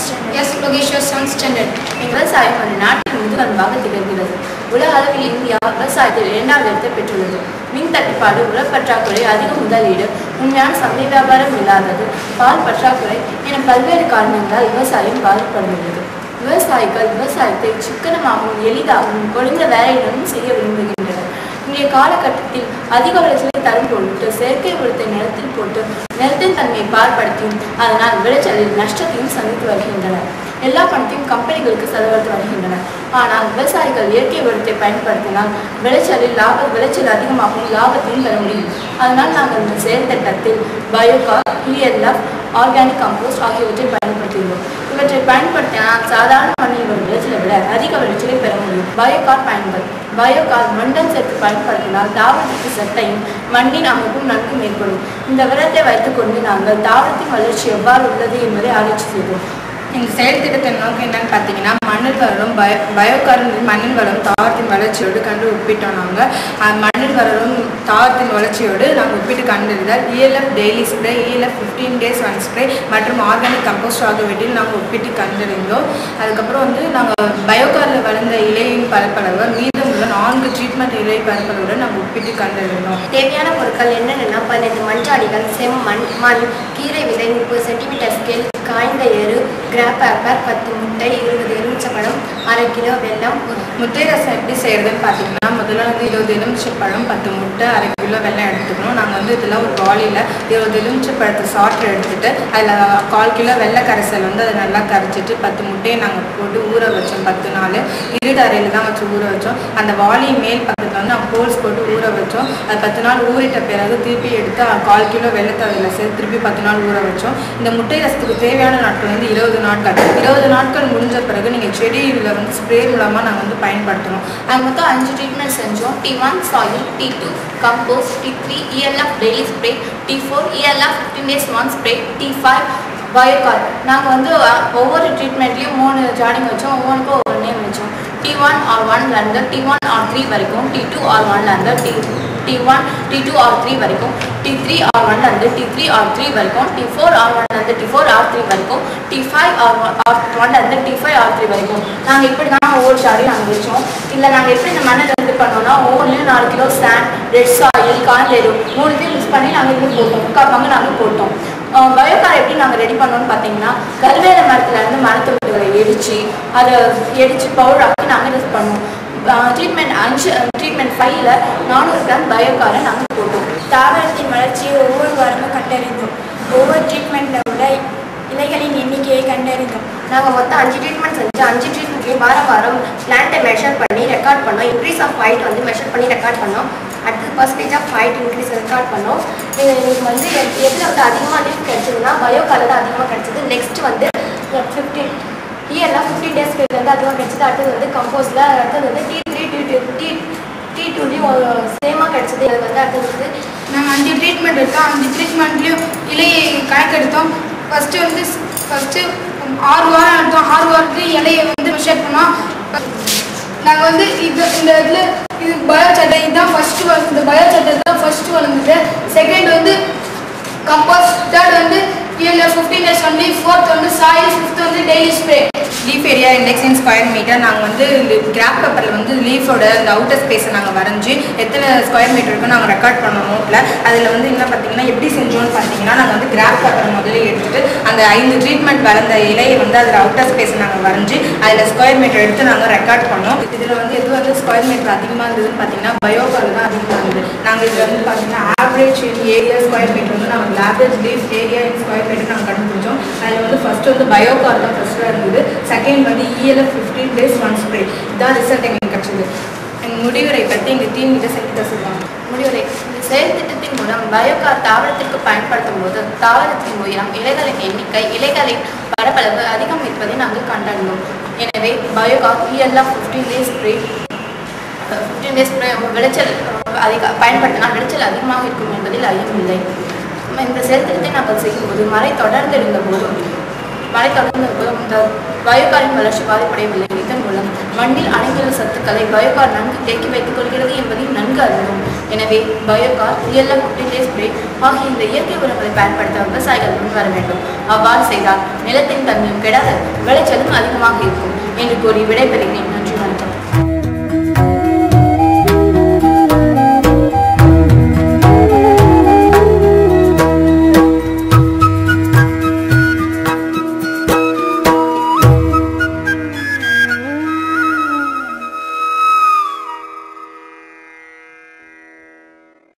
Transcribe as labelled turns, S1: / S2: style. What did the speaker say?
S1: standard.
S2: Yes, Logesh, your seventh standard.
S3: விவசாயம் ஒரு நாட்டின் முதுகெலும்பாக திகழ்கிறது உலக அளவில் இந்தியா விவசாயத்தில் இரண்டாவது இடத்தை பெற்றுள்ளது மின் தட்டுப்பாடு உரப்பற்றாக்குறை அதிக முதலீடு உண்மையான சந்தை வியாபாரம் இல்லாதது பால் பற்றாக்குறை என பல்வேறு காரணங்களால் விவசாயம் பாதிப்படுகிறது விவசாயிகள் விவசாயத்தை சிக்கனமாகவும் எளிதாகவும் குறைந்த வேலையுடனும் செய்ய விரும்புகின்றனர் இன்றைய காலகட்டத்தில் அதிக விளைச்சலை தரும் பொருட்டு செயற்கை உரத்தை நிலத்தில் போட்டு நிலத்தின் தன்மையை பாற்படுத்தியும் அதனால் விளைச்சலில் நஷ்டத்தையும் சந்தித்து வருகின்றனர் எல்லா பணத்தையும் கம்பெனிகளுக்கு செலவழித்து வருகின்றனர் ஆனால் விவசாயிகள் இயற்கை உரத்தை பயன்படுத்தினால் விளைச்சலில் லாப விளைச்சல் அதிகமாகவும் லாபத்தையும் பெற முடியும் அதனால் நாங்கள் இந்த செயல் திட்டத்தில் பயோகார் இஎல்எஃப் ஆர்கானிக் கம்போஸ்ட் ஆகியவற்றை பயன்படுத்தியுள்ளோம் இவற்றை பயன்படுத்தினால் சாதாரண மண்ணில் வரும் விளைச்சலை விட அதிக விளைச்சலை பெற முடியும் பயோகார் பயன்கள் பயோகார் மண்டன் சேர்த்து பயன்படுத்தினால் தாவரத்துக்கு சத்தையும் மண்ணின் அமைப்பும் நன்கு மேற்படும் இந்த விரத்தை வைத்துக்கொண்டு நாங்கள் தாவரத்தின் வளர்ச்சி எவ்வாறு உள்ளது என்பதை ஆராய்ச்சி செய்தோம்
S2: இந்த செயல் திட்டத்தின் நோக்கம் என்னன்னு பார்த்தீங்கன்னா மண்ணில் வளரும் பய பயோகார்பன் மண்ணில் வளரும் தாவரத்தின் வளர்ச்சியோடு கண்டு ஒப்பிட்டோம் நாங்கள் அஹ் மண்ணில் வளரும் தாவரத்தின் வளர்ச்சியோடு நாங்கள் ஒப்பிட்டு கண்டறிந்தால் ELF daily spray ELF fifteen days one spray மற்றும் ஆர்கானிக் கம்போஸ்ட் ஆகியவற்றில் நாங்கள் ஒப்பிட்டு கண்டறிந்தோம் அதுக்கப்புறம் வந்து நாங்கள் பயோகாரில் வளர்ந்த இலையின் பரப்பளவு மீதமுள்ள நான்கு ட்ரீட்மெண்ட் இலை பரப்பளவுடன் நாங்கள் ஒப்பிட்டு கண்டறிந்தோம்
S1: தேவையான பொருட்கள் என்னென்னா பதினைந்து மண்சாடிகள் செம்மண் மண் கீரை விதை முப்பது சென்டிமீட்டர் ஸ்கேல் காய்ந்த எரு கிராப் பேப்பர் பத்து முட்டை இருபது எலுமிச்சப்பழம் அரை கிலோ வெல்லம்
S2: முட்டை ரசம் எப்படி செய்யறதுன்னு பார்த்தீங்கன்னா முதல்ல வந்து இருபது எலுமிச்சப்பழம் பத்து முட்டை அரை கிலோ வெல்லம் எடுத்துக்கணும் நாங்கள் வந்து இதில் ஒரு வாளியில் இருபது எலுமிச்சப்பழத்தை சாற்று எடுத்துட்டு அதில் கால் கிலோ வெள்ளை கரைசல் வந்து அதை நல்லா கரைச்சிட்டு பத்து முட்டையை நாங்கள் போட்டு ஊற வச்சோம் பத்து நாள் இருடு அறையில் தான் வச்சு ஊற வச்சோம் அந்த வாளி மேல் பக்கத்தில் வந்து நாங்கள் ஹோல்ஸ் போட்டு ஊற வச்சோம் அது பத்து நாள் ஊறிட்ட பிறகு திருப்பி எடுத்து அஹ், கால் கிலோ வெள்ளத்தை அதில் சேர்த்து திருப்பி பத்து நாள் ஊற வச்சோம் இந்த முட்டை ரசத்துக்கு தேவையான நாட்கள் வந்து இருபது நாட்கள் இருபது நாட்கள் முடிஞ்ச பிறகு நீங்கள் செடியில் வந்து ஸ்ப்ரே மூலமாக நாங்கள் வந்து பயன்படுத்தணும்
S3: நாங்கள் மொத்தம் அஞ்சு ட்ரீட்மெண்ட் செஞ்சோம் T one soil T two compost T three ELF daily spray T four ELF fifteen days one spray T five biochar நாங்கள் வந்து அஹ், ஒவ்வொரு ட்ரீட்மெண்ட்லேயும் மூணு ஜாடிங் வச்சோம் ஒவ்வொன்றுக்கும் ஒவ்வொரு நேம் வச்சோம் டி ஒன் ஆர் ஒன்லேருந்து டி ஒன் ஆர் த்ரீ வரைக்கும் டி டூ ஆர் ஒன்லேருந்து T T one T two R three வரைக்கும் டி த்ரீ ஆர் ஒன்லேருந்து டி த்ரீ ஆர் த்ரீ வரைக்கும் டி ஃபோர் ஆர் ஒன்லேருந்து டி ஃபோர் ஆர் த்ரீ வரைக்கும் T five R one R ஒன்லேருந்து T five R three வரைக்கும் நாங்கள் இப்படி தான் ஒவ்வொரு ஜாடியும் நாங்கள் வச்சோம் இல்லை நாங்கள் எப்படி இந்த மண்ணில் இது பண்ணோம்னா ஒவ்வொன்றுலையும் நாலு கிலோ சாண்ட் ரெட் சாயில் கார்லேரு மூணுத்தையும் மிக்ஸ் பண்ணி நாங்கள் இது போட்டோம் முக்கால் பங்கு நாங்கள் போட்டோம் பயோகார் எப்படி நாங்கள் ரெடி பண்ணோம்னு பார்த்தீங்கன்னா கருவேல மரத்துல இருந்து மரத்து விட்டுகளை எரிச்சு அதை எரிச்சு பவுடர் ஆக்கி நாங்கள் யூஸ் பண்ணோம் ட்ரீட்மெண்ட் அஞ்சு ட்ரீட்மெண்ட் ஃபைவ்ல நானூறு கிராம் பயோகாரை நாங்கள் போட்டோம்
S1: தாவரத்தின் வளர்ச்சியை ஒவ்வொரு வாரமும் கண்டறிந்தோம் ஒவ்வொரு ட்ரீட்மெண்ட்டில் உள்ள இலைகளின் எண்ணிக்கையை கண்டறிந்தோம்
S3: நாங்கள் மொத்தம் அஞ்சு ட்ரீட்மெண்ட் செஞ்சு அஞ்சு ட்ரீட்மெண்ட்லேயும் வாரம் வாரம் பிளான்ட்டை மெஷர் பண்ணி ரெக்கார்ட் பண்ணோம் இன்க்ரீஸ் ஆஃப் ஹைட் வந்து மெஷர் பண்ணி ரெக்கார்ட் பண்ணோம் அடுத்து percentage of height increase record பண்ணோம் இது எங்களுக்கு வந்து எ- எதுல வந்து அதிகமாக லீவ் கிடைச்சதுன்னா பயோ கலர் தான் அதிகமாக கிடைச்சது நெக்ஸ்ட் வந்து ஃபிஃப்டீன் இயர்லாம் ஃபிஃப்டீன் டேஸ்க்கு வந்து அதிகமாக கிடைச்சது அடுத்தது வந்து கம்போஸில் அடுத்தது வந்து T three T two T T டூலையும் சேமாக கிடைச்சது எனக்கு வந்து அடுத்தது வந்து
S2: நாங்கள் அஞ்சு ட்ரீட்மெண்ட் எடுத்தோம் அஞ்சு ட்ரீட்மெண்ட்லேயும் இலையை கணக்கெடுத்தோம் ஃபஸ்ட்டு வந்து ஃபஸ்ட்டு ஆறு வாரம் எடுத்தோம் ஆறு வாரத்துலேயும் இலையை வந்து மெஷர் பண்ணோம் நாங்கள் வந்து இது இந்த இதில் இது பயோ சட்டை இதுதான் ஃபஸ்ட்டு வளர்ந்து இந்த பயோ சட்டை தான் ஃபஸ்ட்டு வளர்ந்தது செகண்ட் வந்து கம்போஸ் தேர்ட் வந்து இயர்ல ஃபிஃப்டீன் டேஸ் ஒன்லி ஃபோர்த் வந்து சாயில் ஃபிஃப்த் வந்து daily spray leaf area index in square metre நாங்கள் வந்து இந்த கிராஃப் பேப்பரில் வந்து லீஃபோட இந்த அவுட்டர் ஸ்பேஸை நாங்கள் வரைஞ்சி எத்தனை ஸ்கொயர் மீட்டர் இருக்குன்னு நாங்கள் ரெக்கார்ட் பண்ணோம் நோட்டில் அதில் வந்து என்ன பார்த்தீங்கன்னா எப்படி செஞ்சோம்னு பார்த்தீங்கன்னா நாங்கள் வந்து கிராஃப் பேப்பரை முதல்ல எடுத்துட்டு அந்த ஐந்து ட்ரீட்மெண்ட் வளர்ந்த இலையை வந்து அதில் அவுட்டர் ஸ்பேஸை நாங்கள் வரைஞ்சி அதில் ஸ்கொயர் மீட்டர் எடுத்து நாங்கள் ரெக்கார்ட் பண்ணோம் இதில் வந்து எது வந்து ஸ்கொயர் மீட்டர் அதிகமாக இருந்ததுன்னு பார்த்தீங்கன்னா பயோகால் தான் அதிகமாக இருந்தது நாங்கள் இதில் வந்து பார்த்தீங்கன்னா ஆவரேஜ் ஏரியா ஸ்கொயர் மீட்டர் வந்து நாங்கள் average leaf area in square metre நாங்கள் கண்டுபிடிச்சோம் அதில் வந்து ஃபர்ஸ்ட் வந்து பயோகார் தான் ஃபர்ஸ்ட்டாக இருந்தது செகண்ட் வந்து ELF fifteen days one spray இதான் ரிசல்ட் எங்களுக்கு கிடச்சிது எங்கள் முடிவுரை பற்றி எங்கள் டீம் கிட்ட செஞ்சு சொல்லுவாங்க
S3: முடிவுரை இந்த செயல் திட்டத்தின் மூலம் பயோகார் தாவரத்திற்கு பயன்படுத்தும் போது தாவரத்தின் உயரம் இலைகளின் எண்ணிக்கை இலைகளின் பரப்பளவு அதிகம் இருப்பதை நாங்கள் கண்டறிந்தோம் எனவே biochar ELF fifteen days spray fifteen days spray விளைச்சல் அதிக பயன்படுத்தினால் விளைச்சல் அதிகமாக இருக்கும் என்பதில் ஐயமில்லை இந்த செயல் திட்டத்தை நாங்கள் செய்யும்போது மழை தொடர்ந்து இருந்த போதும் மழை தொடர்ந்து வருவதும் இந்த பயோகாரின் வளர்ச்சி பாதிப்படையவில்லை இதன் மூலம் மண்ணில் அனைத்துள்ள சத்துக்களை பயோகார் நன்கு தேக்கி வைத்துக் கொள்கிறது என்பதையும் நன்கு அறிந்தோம் எனவே பயோகார் உயர்ல குட்டிலே ஸ்ப்ரே ஆகிய இந்த இயற்கை உரங்களை பயன்படுத்த விவசாயிகள் முன்வர வேண்டும் அவ்வாறு செய்தால் நிலத்தின் தன்மையும் கெடாது விளைச்சலும் அதிகமாக இருக்கும் என்று கூறி விடைபெறுகிறேன்